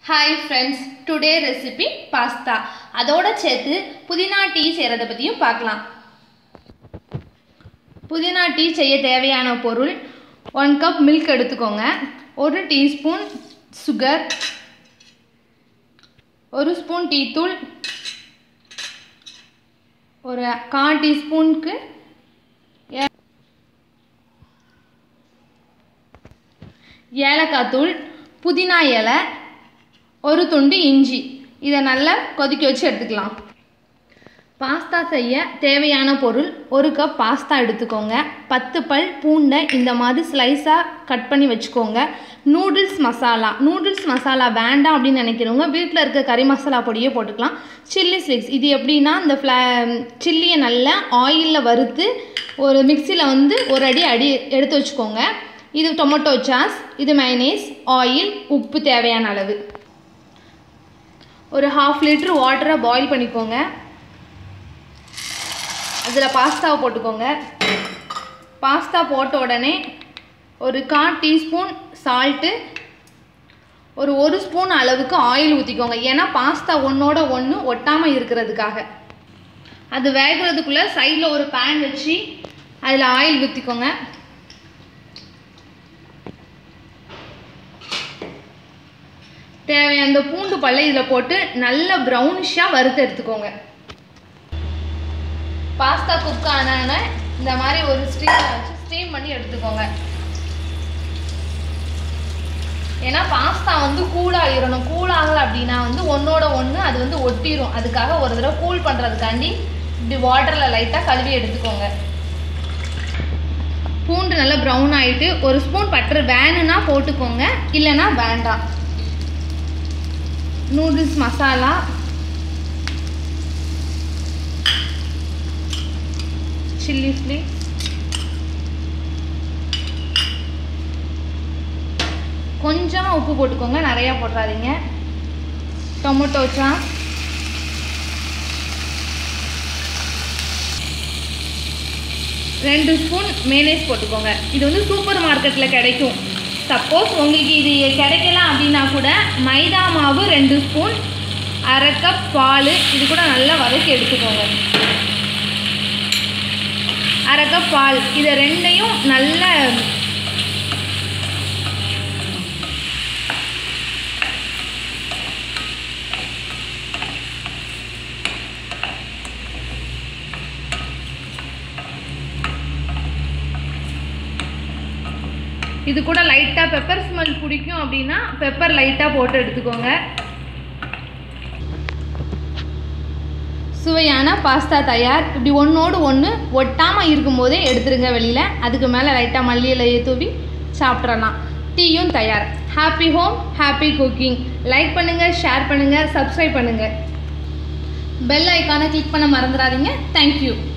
hi friends today recipe pasta அதோட சேர்த்து புதினா டீ செய்கிறத பற்றியும் பார்க்கலாம் புதினா டீ செய்ய தேவையான பொருள் ஒன் கப் மில்க் எடுத்துக்கோங்க ஒரு டீஸ்பூன் சுகர் ஒரு ஸ்பூன் டீத்தூள் ஒரு கால் டீஸ்பூனுக்கு ஏலக்காய் தூள் புதினா இலை ஒரு துண்டு இஞ்சி இதை நல்லா கொதிக்க வச்சு எடுத்துக்கலாம் பாஸ்தா செய்ய தேவையான பொருள் ஒரு கப் பாஸ்தா எடுத்துக்கோங்க பத்து பல் பூண்டை இந்த மாதிரி ஸ்லைஸாக கட் பண்ணி வச்சுக்கோங்க நூடுல்ஸ் மசாலா நூடுல்ஸ் மசாலா வேண்டாம் அப்படின்னு நினைக்கிறவங்க வீட்டில் இருக்க கறி மசாலா பொடியே போட்டுக்கலாம் சில்லி ஃப்ளேக்ஸ் இது எப்படின்னா இந்த ஃப்ளா சில்லியை நல்லா ஆயிலில் வறுத்து ஒரு மிக்சியில் வந்து ஒரு அடி அடி எடுத்து வச்சுக்கோங்க இது டொமேட்டோ சாஸ் இது மைனேஸ் ஆயில் உப்பு தேவையான அளவு ஒரு ஹாஃப் லிட்டர் வாட்டரை பாயில் பண்ணிக்கோங்க அதில் பாஸ்தாவை போட்டுக்கோங்க பாஸ்தா போட்ட உடனே ஒரு கால் டீஸ்பூன் சால்ட்டு ஒரு ஒரு ஸ்பூன் அளவுக்கு ஆயில் ஊற்றிக்கோங்க ஏன்னா பாஸ்தா ஒன்றோட ஒன்று ஒட்டாமல் இருக்கிறதுக்காக அது வேகிறதுக்குள்ளே சைடில் ஒரு பேன் வச்சு அதில் ஆயில் ஊற்றிக்கோங்க தேவையான அந்த பூண்டு பல்லை இதில் போட்டு நல்ல ப்ரௌனிஷாக வறுத்து எடுத்துக்கோங்க பாஸ்தா குக் ஆன இந்த மாதிரி ஒரு ஸ்டீம் வச்சு ஸ்டீம் பண்ணி எடுத்துக்கோங்க ஏன்னா பாஸ்தா வந்து கூலாகிடணும் கூல் ஆகலை அப்படின்னா வந்து ஒன்றோட ஒன்று அது வந்து ஒட்டிடும் அதுக்காக ஒரு தடவை கூல் பண்ணுறதுக்காண்டி இப்படி வாட்டரில் லைட்டாக கழுவி எடுத்துக்கோங்க பூண்டு நல்லா ப்ரௌன் ஆகிட்டு ஒரு ஸ்பூன் பட்டர் வேணும்னா போட்டுக்கோங்க இல்லைன்னா வேண்டாம் நூடுல்ஸ் மசாலா சில்லி ஃப்ளேக்ஸ் கொஞ்சமாக உப்பு போட்டுக்கோங்க நிறையா போட்டுறாதீங்க டொமேட்டோ சாஸ் ரெண்டு ஸ்பூன் மேனேஸ் போட்டுக்கோங்க இது வந்து சூப்பர் மார்க்கெட்டில் கிடைக்கும் சப்போஸ் உங்களுக்கு இது கிடைக்கல அப்படின்னா கூட மைதா மாவு ரெண்டு ஸ்பூன் அரை கப் பால் இது கூட நல்லா வதக்கி எடுத்துக்கோங்க அரை கப் பால் இதை ரெண்டையும் நல்ல இது கூட லைட்டாக பெப்பர் ஸ்மெல் பிடிக்கும் அப்படின்னா பெப்பர் லைட்டாக போட்டு எடுத்துக்கோங்க சுவையான பாஸ்தா தயார் இப்படி ஒன்றோடு ஒன்று ஒட்டாமல் இருக்கும்போதே எடுத்துருங்க வெளியில் அதுக்கு மேலே லைட்டாக மல்லி இலையை தூவி சாப்பிட்றலாம் டீயும் தயார் happy home happy cooking like பண்ணுங்கள் ஷேர் பண்ணுங்கள் சப்ஸ்கிரைப் பண்ணுங்கள் பெல் ஐக்கானை கிளிக் பண்ண மறந்துடாதீங்க தேங்க்யூ